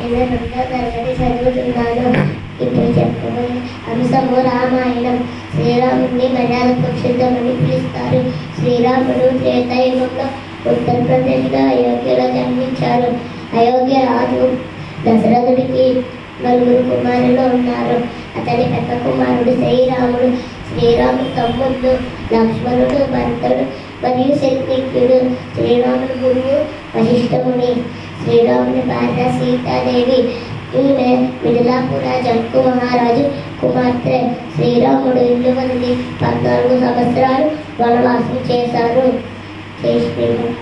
నేను రెండో తరగతి చదువుతున్నాను ఇప్పుడు చెప్పబోయే అంశము రామాయణం శ్రీరాముడిని మర్యాదకు సిద్ధమని పిలుస్తారు శ్రీరాముడు త్రేతాయుగంలో ఉత్తరప్రదేశ్లో అయోధ్యలో జన్మించారు అయోధ్య రాజు దశరథుడికి నలుగురు కుమారులు ఉన్నారు అతని పెద్ద కుమారుడు శ్రీరాముడు శ్రీరాముడు తమ్ముడు లక్ష్మణుడు భరతుడు మరియు శత్రుఘ్నుడు శ్రీరాముడు గురువు వశిష్ఠముని శ్రీరాముని భార్య సీతాదేవి ఈమె మిథిలాపుర జంకు మహారాజు కుమార్తె శ్రీరాముడు ఇల్లు వదిలి పద్నాలుగు సంవత్సరాలు వనవాసం చేశారు జై శ్రీరామ్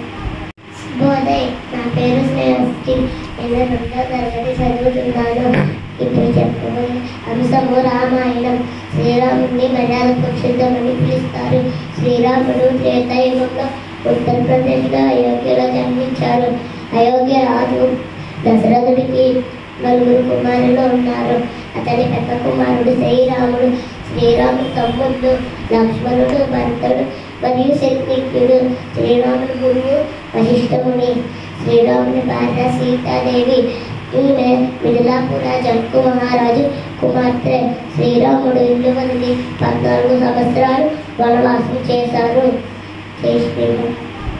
శుభోదయ్ నా పేరు స్నేహస్టి నేను రెండో తరగతి చదువుతున్నాను ఇప్పుడు చెప్పబోయే అంశము రామాయణం శ్రీరాముడిని మర్యాదకు సిద్ధమని పిలుస్తారు శ్రీరాముడు త్రేతాయుగంలో ఉత్తరప్రదేశ్లో అయోధ్యలో జన్మించారు అయోధ్య రాజు దశరథుడికి నలుగురు కుమారులు ఉన్నారు అతని పెద్ద కుమారుడు శ్రీరాముడు శ్రీరాముడు తమ్ముడు లక్ష్మణుడు భరతుడు మరియు శత్రుఘ్నుడు శ్రీరాముడు గురువు వశిష్ఠముని శ్రీరాముని భార్య సీతాదేవి ఈమె మిథిలాపుర జంకు మహారాజు కుమార్తె శ్రీరాముడు ఇల్లు వదిలి పద్నాలుగు సంవత్సరాలు వనవాసం చేశారు జై శ్రీరామ్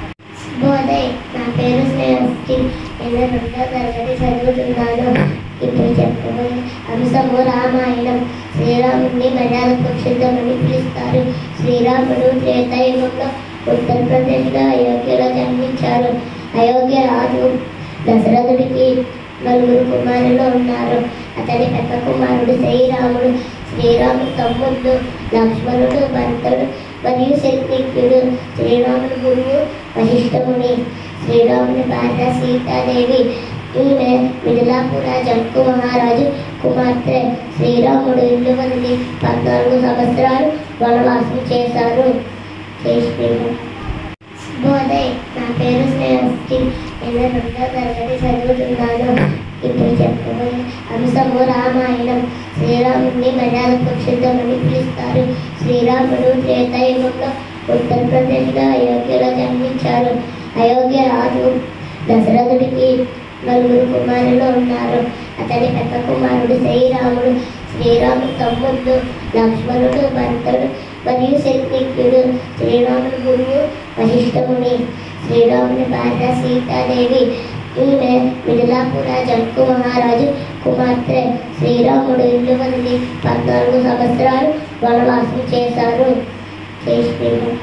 శుభోదయ్ నా పేరు స్నేహస్టి నేను రెండో తరగతి చదువుతున్నాను ఇప్పుడు చెప్పబోయే అంశము రామాయణం శ్రీరాముడిని మర్యాదకు సిద్ధమని పిలుస్తారు శ్రీరాముడు త్రేతాయుగంలో ఉత్తరప్రదేశ్లో అయోధ్యలో జన్మించారు అయోధ్య రాజు దశరథుడికి నలుగురు కుమారులు ఉన్నారు అతని పెద్ద కుమారుడు శ్రీరాముడు శ్రీరాముడు తమ్ముడు లక్ష్మణుడు భరతుడు మరియు శత్రుఘ్నుడు శ్రీరాముడు గురువు వశిష్ఠముని శ్రీరాముని భార్య సీతాదేవి ఈమె మిథిలాపుర జంకు మహారాజు కుమార్తె శ్రీరాముడు ఇల్లు వదిలి పద్నాలుగు సంవత్సరాలు వనవాసం చేశారు జై శ్రీరామ్ శుభోదయ్ నా పేరు స్నేహస్టి నేను రెండో తరగతి చదువుతున్నాను ఇప్పుడు చెప్పబోయే అంశము రామాయణం శ్రీరాముడిని మర్యాదకు సిద్ధమని పిలుస్తారు శ్రీరాముడు త్రేతాయుగంలో ఉత్తరప్రదేశ్లో అయోధ్యలో జన్మించారు అయోధ్య రాజు దశరథుడికి నలుగురు కుమారులు ఉన్నారు అతని పెద్ద కుమారుడు శ్రీరాముడు శ్రీరాముడు తమ్ముడు లక్ష్మణుడు భరతుడు మరియు శత్రుఘ్నుడు శ్రీరాముడు గురువు వశిష్ఠముని శ్రీరాముని భార్య సీతాదేవి ఈమె మిథిలాపుర జంకు మహారాజు కుమార్తె శ్రీరాముడు ఇల్లు వదిలి పద్నాలుగు సంవత్సరాలు వనవాసం చేశారు జై శ్రీరామ్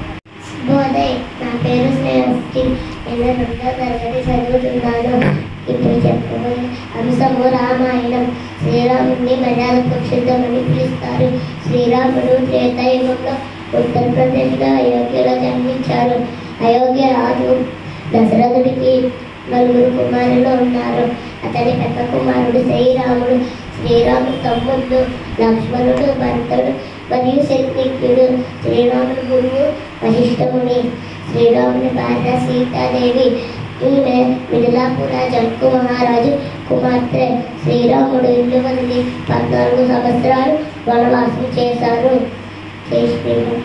శుభోదయ్ నా పేరు స్నేహస్టి నేను రెండో తరగతి చదువుతున్నాను ఇప్పుడు చెప్పబోయే అంశము రామాయణం శ్రీరాముడిని మర్యాదకు సిద్ధమని పిలుస్తారు శ్రీరాముడు త్రేతాయుగంలో ఉత్తరప్రదేశ్లో అయోధ్యలో జన్మించారు అయోధ్య రాజు దశరథుడికి నలుగురు కుమారులు ఉన్నారు అతని పెద్ద కుమారుడు శ్రీరాముడు శ్రీరాముడు తమ్ముడు లక్ష్మణుడు భరతుడు మరియు శత్రుఘ్నుడు శ్రీరాముడు గురువు వశిష్ఠముని శ్రీరాముని భార్య సీతాదేవి ఈమె మిథిలాపుర జంకు మహారాజు కుమార్తె శ్రీరాముడు ఇల్లు వదిలి పద్నాలుగు సంవత్సరాలు వనవాసం చేశారు జై శ్రీరామ్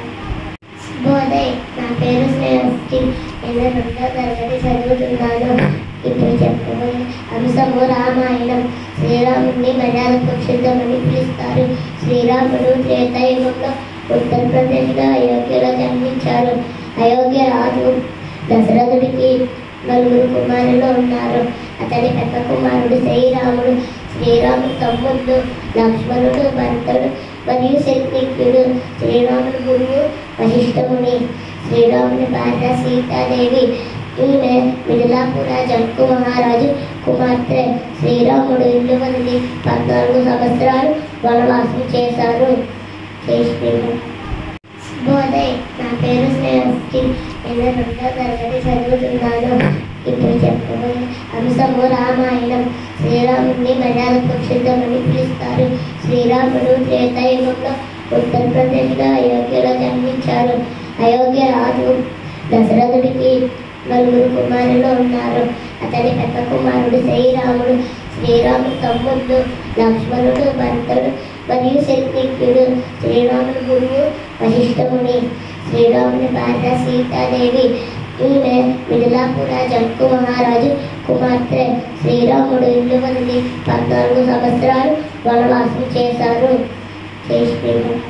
శుభోదయ్ నా పేరు స్నేహస్టి నేను రెండో తరగతి చదువుతున్నాను ఇప్పుడు చెప్పబోయే అంశము రామాయణం శ్రీరాముడిని మర్యాదకు సిద్ధమని పిలుస్తారు శ్రీరాముడు త్రేతాయుగంలో ఉత్తరప్రదేశ్లో అయోధ్యలో జన్మించారు అయోధ్య రాజు దశరథుడికి నలుగురు కుమారులు ఉన్నారు అతని పెద్ద కుమారుడు శ్రీరాముడు శ్రీరాముడు తమ్ముడు లక్ష్మణుడు భరతుడు మరియు శత్రుఘ్నుడు శ్రీరాముడు గురువు వశిష్ఠముని శ్రీరాముని భార్య సీతాదేవి ఈమె మిథిలాపుర జంకు మహారాజు కుమార్తె శ్రీరాముడు ఇల్లు వదిలి పద్నాలుగు సంవత్సరాలు వనవాసం చేశారు జై శ్రీరామ్ శుభోదయ్ నా పేరు స్నేహస్టి నేను రెండో తరగతి చదువుతున్నాను ఇప్పుడు చెప్పబోయే అంశము రామాయణం శ్రీరాముడిని మర్యాదకు సిద్ధమని పిలుస్తారు శ్రీరాముడు త్రేతాయుగంలో ఉత్తరప్రదేశ్లో అయోధ్యలో జన్మించారు అయోధ్య రాజు దశరథుడికి నలుగురు కుమారులు ఉన్నారు అతని పెద్ద కుమారుడు శ్రీరాముడు శ్రీరాముడు తమ్ముడు లక్ష్మణుడు భరతుడు మరియు శత్రుఘ్నుడు శ్రీరాముడు గురువు వశిష్ఠముని శ్రీరాముని భార్య సీతాదేవి ఈమె మిథిలాపుర జంకు మహారాజు కుమార్తె శ్రీరాముడు ఇల్లు వదిలి పద్నాలుగు సంవత్సరాలు వనవాసం చేశారు జై శ్రీరామ్